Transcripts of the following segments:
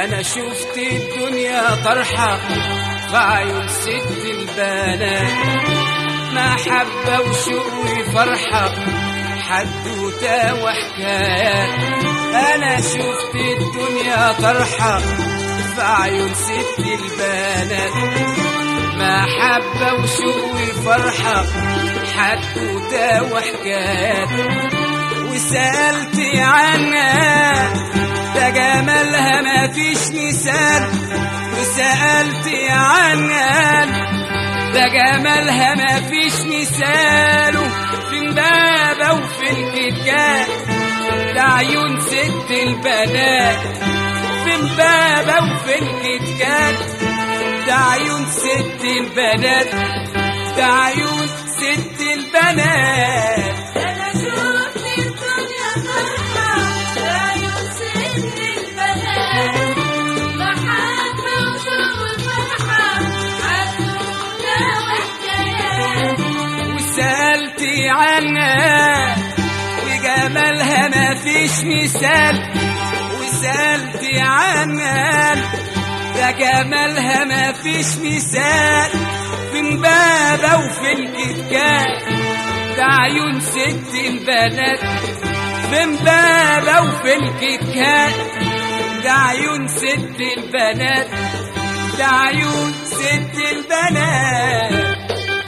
انا شفت الدنيا طرحة في عيون ست البنات محبة وشوق وفرحة حدوتة وحكايات انا شفت الدنيا طرحة في عيون ست البنات محبة وشوق وفرحة حدوتة وحكايات وسألت عنها ده جمالها ما فيش مثال وسألت عنها ده جمالها ما فيش مثاله في امبابة وفي الكتكات ده عيون ست البنات في امبابة وفي الكتكات ده عيون ست البنات ده عيون ست البنات أنا شفت الدنيا فرحة بعيون ست البنات محبة وشوق وفرحة حدوتة وحكايات وسألت عنها وجمالها ما فيش مثال وسألت عنها ده جمالها ما فيش مثال في امبابة وفي الكتكات ده عيون ست البنات في امبابة وفي الكتكات ده عيون ست البنات ده عيون ست البنات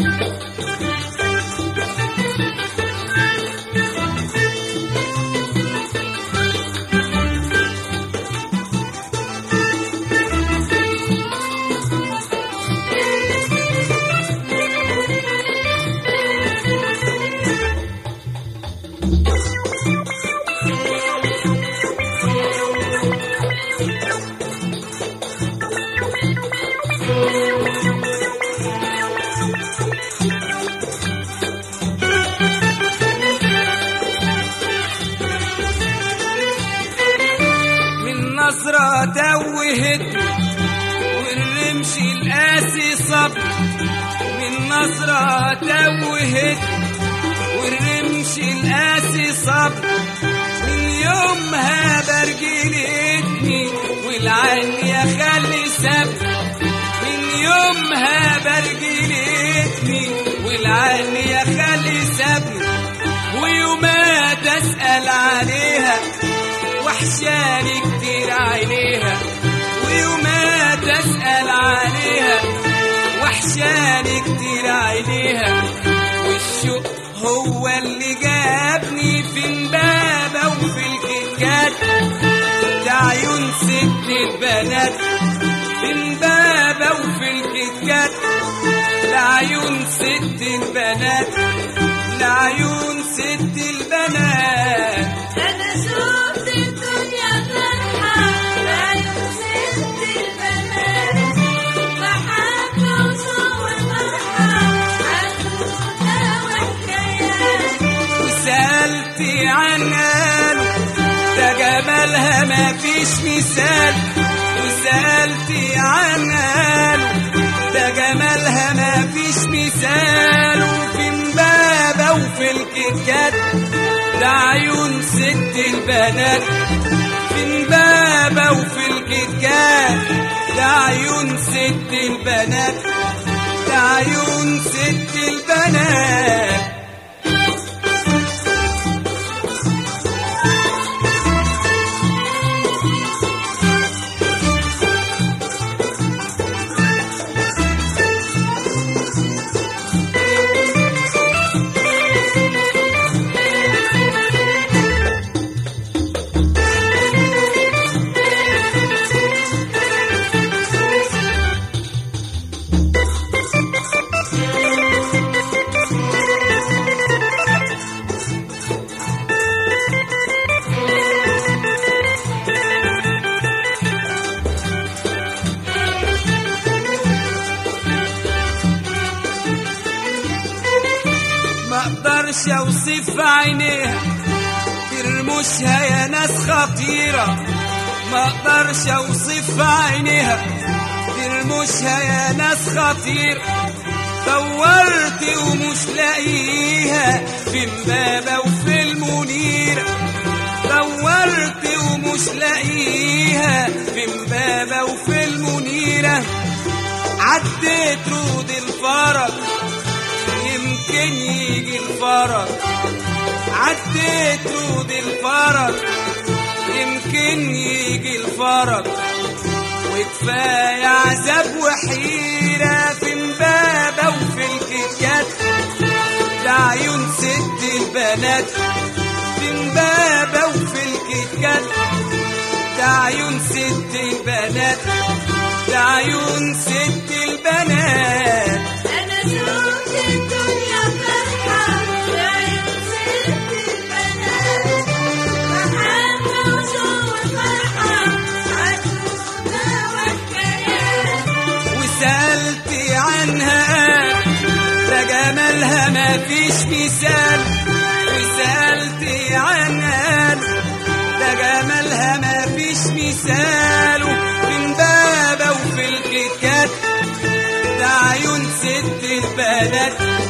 من نظرة توهت والرمش القاسي صب من نظرة توهت والرمش القاسي صب من يومها برجلتني والعين يا خلي سب من يومها برجلتني والعين يا خلي سبني ويوما تسأل عليها وحشاني كتير عينيها ويوما تسأل عليها وحشاني كتير عينيها والشوق هو اللي جابني في امبابة وفي الكتكات ده عيون ست البنات في امبابة وفي الكتكات لعيون ست البنات لعيون ست البنات أنا شفت الدنيا فرحة بعيون ست البنات محبة وشوق وفرحة حدوتة وحكايات وسألت عنها ده جمالها ما فيش مثال وسألت عنها ده جمالها ما فيش مثال وفي امبابة وفي الكتكات ده عيون ست البنات في امبابة وفي الكتكات ده عيون ست البنات ده عيون ست البنات ما اقدرش اوصف عينيها ترمشها يا ناس خطيرة ما اقدرش اوصف عينيها ترمشها يا ناس خطيرة دورت ومش لاقيها في امبابة وفي المنيرة دورت ومش لاقيها في امبابة الفرج عديت رود الفرج يمكن يجي الفرج وكفاية عذاب وحيرة في امبابة وفي الكتكات ده عيون ست البنات في امبابة وفي الكتكات ده عيون ست البنات ده عيون ست البنات أنا شفت الدنيا فرحة بعيون ست البنات محبة وشوق فرحة عدونا وحكايات وسألت عنها ده جمالها ما فيش مثال وسألت عنها ده جمالها ما فيش مثال من بابا وفي الكتكات ده عيون ست البنات